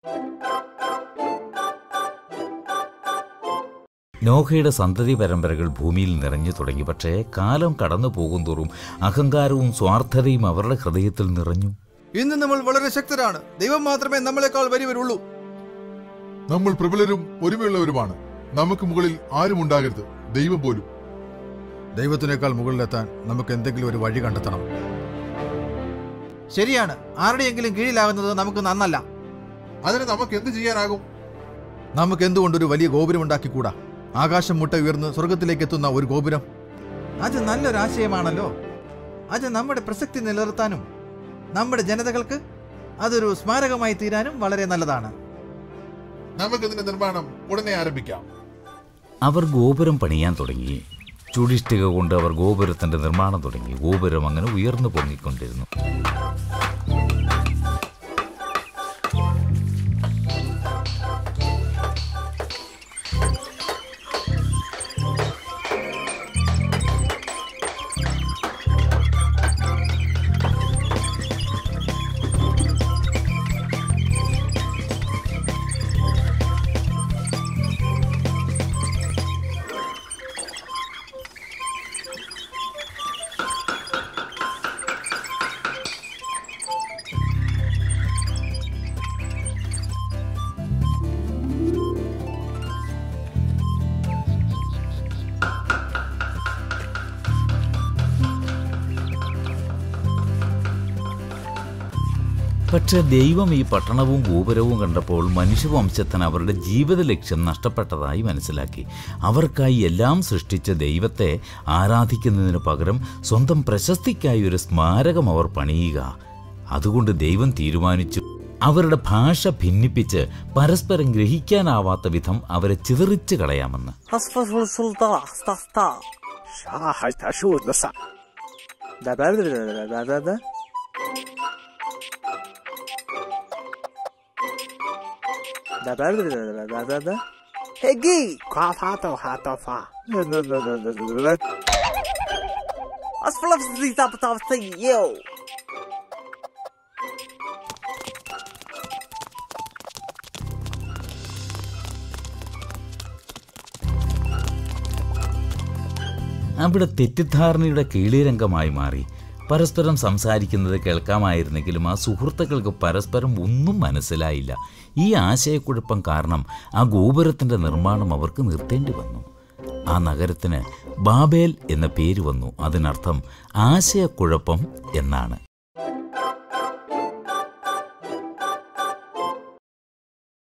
നോഹയുടെ സന്തതി പരമ്പരകൾ ഭൂമിയിൽ നിറഞ്ഞു തുടങ്ങി പക്ഷേ കാലം കടന്നു പോകുന്തോറും അഹങ്കാരവും സ്വാർത്ഥതയും അവരുടെ ഹൃദയത്തിൽ നിറഞ്ഞു ഇന്ന് നമ്മൾ വളരെ ശക്തരാണ് ദൈവം മാത്രമേ നമ്മളെക്കാൾ വലിയവരുള്ളൂ നമ്മൾ പ്രബലരും ഒരുമയുള്ളവരുമാണ് നമുക്ക് മുകളിൽ ആരും ഉണ്ടാകരുത് ദൈവം പോലും ദൈവത്തിനേക്കാൾ മുകളിലെത്താൻ നമുക്ക് എന്തെങ്കിലും ഒരു വഴി കണ്ടെത്തണം ശരിയാണ് ആരുടെയെങ്കിലും കീഴിലാകുന്നത് നമുക്ക് നന്നല്ല അതിന് നമുക്ക് എന്ത് ചെയ്യാനാകും നമുക്ക് എന്തുകൊണ്ടൊരു വലിയ ഗോപുരം ഉണ്ടാക്കിക്കൂടാ ആകാശം മുട്ട ഉയർന്ന് സ്വർഗത്തിലേക്ക് എത്തുന്ന ഒരു ഗോപുരം അത് നല്ലൊരു ആശയമാണല്ലോ അത് നമ്മുടെ പ്രസക്തി നിലനിർത്താനും നമ്മുടെ ജനതകൾക്ക് അതൊരു സ്മാരകമായി തീരാനും വളരെ നല്ലതാണ് നമുക്ക് ഇതിന്റെ നിർമ്മാണം ഉടനെ ആരംഭിക്കാം അവർ ഗോപുരം പണിയാൻ തുടങ്ങി ചുടിഷ്ടിക കൊണ്ട് അവർ ഗോപുരത്തിന്റെ നിർമ്മാണം തുടങ്ങി ഗോപുരം അങ്ങനെ ഉയർന്നു പൊങ്ങിക്കൊണ്ടിരുന്നു പക്ഷെ ദൈവം ഈ പട്ടണവും ഗോപുരവും കണ്ടപ്പോൾ മനുഷ്യവംശത്തിന് അവരുടെ ജീവിത ലക്ഷ്യം നഷ്ടപ്പെട്ടതായി മനസ്സിലാക്കി അവർക്കായി എല്ലാം സൃഷ്ടിച്ച ദൈവത്തെ ആരാധിക്കുന്നതിന് പകരം സ്വന്തം പ്രശസ്തിക്കായി ഒരു സ്മാരകം അവർ പണിയുക അതുകൊണ്ട് ദൈവം തീരുമാനിച്ചു അവരുടെ ഭാഷ ഭിന്നിപ്പിച്ച് പരസ്പരം ഗ്രഹിക്കാനാവാത്ത വിധം അവരെ ചിതറിച്ച് കളയാമെന്ന് أصفر السلطة استطاع شاحج تشود لسا دا دا دا دا دا دا دا دا دا دا دا دا دا دا هجي كاف هاتا وهاتا فا دا دا دا دا دا دا دا أصفر السلطة بطافتي يو അവിടെ തെറ്റിദ്ധാരണയുടെ കീളിരംഗമായി മാറി പരസ്പരം സംസാരിക്കുന്നത് കേൾക്കാമായിരുന്നെങ്കിലും ആ സുഹൃത്തുക്കൾക്ക് പരസ്പരം ഒന്നും മനസ്സിലായില്ല ഈ ആശയക്കുഴപ്പം കാരണം ആ ഗോപുരത്തിൻ്റെ നിർമ്മാണം അവർക്ക് നിർത്തേണ്ടി വന്നു ആ നഗരത്തിന് ബാബേൽ എന്ന പേര് വന്നു അതിനർത്ഥം ആശയക്കുഴപ്പം എന്നാണ്